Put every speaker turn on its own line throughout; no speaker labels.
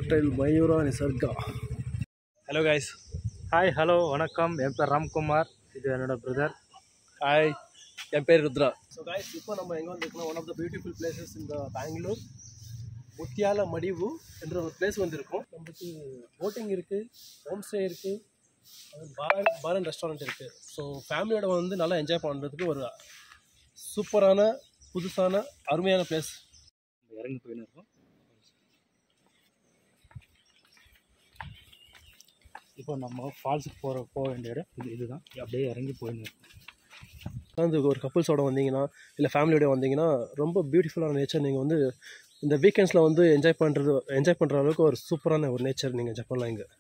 hotel Mayura Nisarga
hello guys hi hello வணக்கம் என் பேர் ராம்குமார் இது என்னோட பிரதர்
ஹாய் என் பேர் ருத்ரா ஸோ காய்ஸ் இப்போ நம்ம எங்கே வந்திருக்கோம் one of the beautiful places இந்த பெங்களூர் முத்தியால மடிவு என்ற ஒரு பிளேஸ் வந்திருக்கோம் நமக்கு போட்டிங் இருக்குது ஹோம் ஸ்டே இருக்குது பார் பார் அண்ட் ரெஸ்டாரண்ட் இருக்குது ஸோ ஃபேமிலியோட வந்து நல்லா என்ஜாய் பண்ணுறதுக்கு ஒரு சூப்பரான புதுசான அருமையான பிளேஸ்
இறங்கி போயின்னு இருக்கோம் இப்போ நம்ம ஃபால்ஸுக்கு போகிற போக வேண்டிய இடம் இது இதுதான் அப்படியே இறங்கி போயின்னு இருக்கோம்
உட்காந்து ஒரு கப்புள்ஸோட வந்தீங்கன்னா இல்லை ஃபேமிலியோட வந்தீங்கன்னா ரொம்ப பியூட்டிஃபுல்லான நேச்சர் நீங்கள் வந்து இந்த வீக்கெண்ட்ஸில் வந்து என்ஜாய் பண்ணுறது என்ஜாய் பண்ணுற அளவுக்கு ஒரு சூப்பரான ஒரு நேச்சர் நீங்கள் என்ஜாய் பண்ணலாம் இங்கே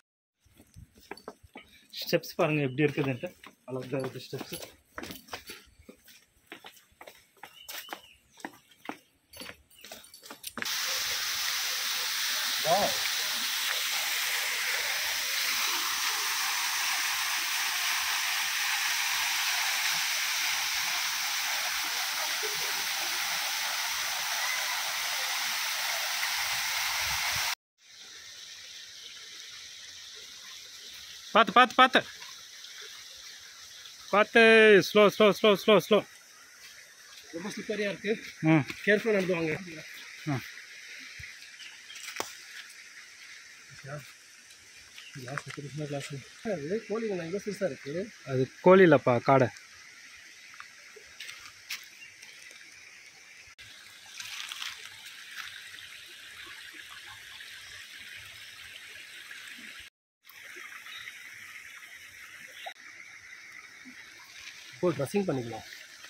ஸ்டெப்ஸ் பாருங்கள் எப்படி இருக்குதுன்ட்டு அழகாக இருக்குது ஸ்டெப்ஸு பார்த்து பார்த்து பார்த்து பார்த்து slow slow slow slow slow
ரொம்ப ஸ்லிப்பரியாக இருக்குது
ம்
கேர்ஃபுல்லாக நடந்து வாங்க
ஆ
கிளாஸ் இருக்குது கிளாஸ் இது கோழிங்க எங்கே பெருசாக இருக்குது
அது கோழி இல்லைப்பா காடை
இப்போ ட்ரெஸ்ஸிங் பண்ணிக்கலாம்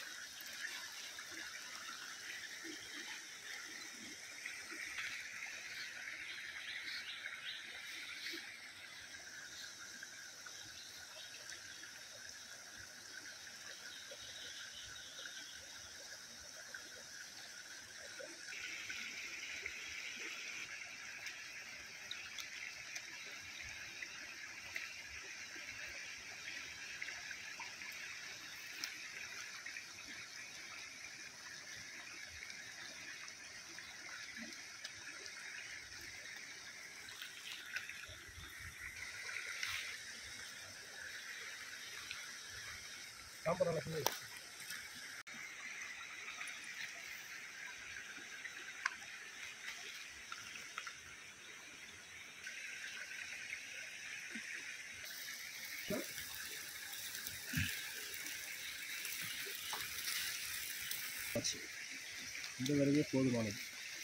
சாம்பார் நல்லா இந்த வரைவே போதுமானது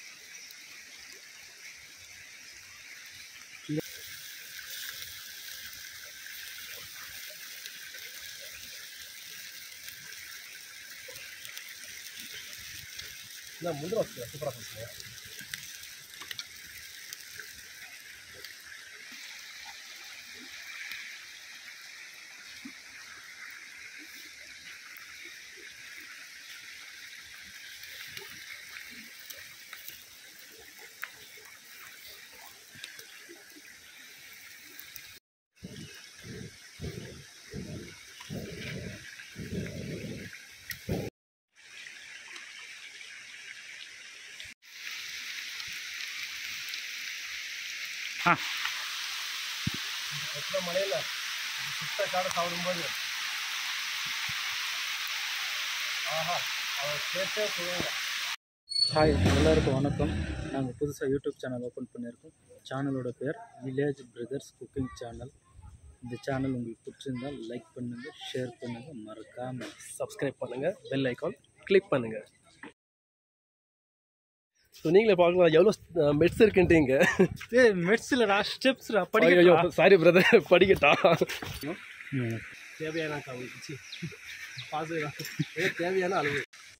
நான் முந்திர வச்சுக்கிறேன் சூப்பராக பேசுகிறேன்
ஆ
எத்தனை மலையில் சுத்த காடை சாப்பிடும்போது ஆஹா அவர் கேட்டே சொல்லுங்க
ஹாய் எல்லாருக்கும் வணக்கம் நாங்கள் புதுசாக யூடியூப் சேனல் ஓப்பன் பண்ணியிருக்கோம் சேனலோட பேர் வில்லேஜ் பிரதர்ஸ் குக்கிங் சேனல் இந்த சேனல் உங்களுக்கு பிடிச்சிருந்தால் லைக் பண்ணுங்கள் ஷேர் பண்ணுங்கள் மறக்காமல்
சப்ஸ்கிரைப் பண்ணுங்கள் பெல் ஐக்கான் கிளிக் பண்ணுங்கள் ஸோ நீங்களே பார்க்கலாம் எவ்வளோ மெட்ஸ் இருக்குன்ட்டீங்க
ஏ மெட்ஸில்டா ஸ்டெப்ஸ்டா
ஐயோ சாரி பிரதர் படிக்கட்டா
ம்
தேவையான கவிச்சு பாசு தேவையான அளவு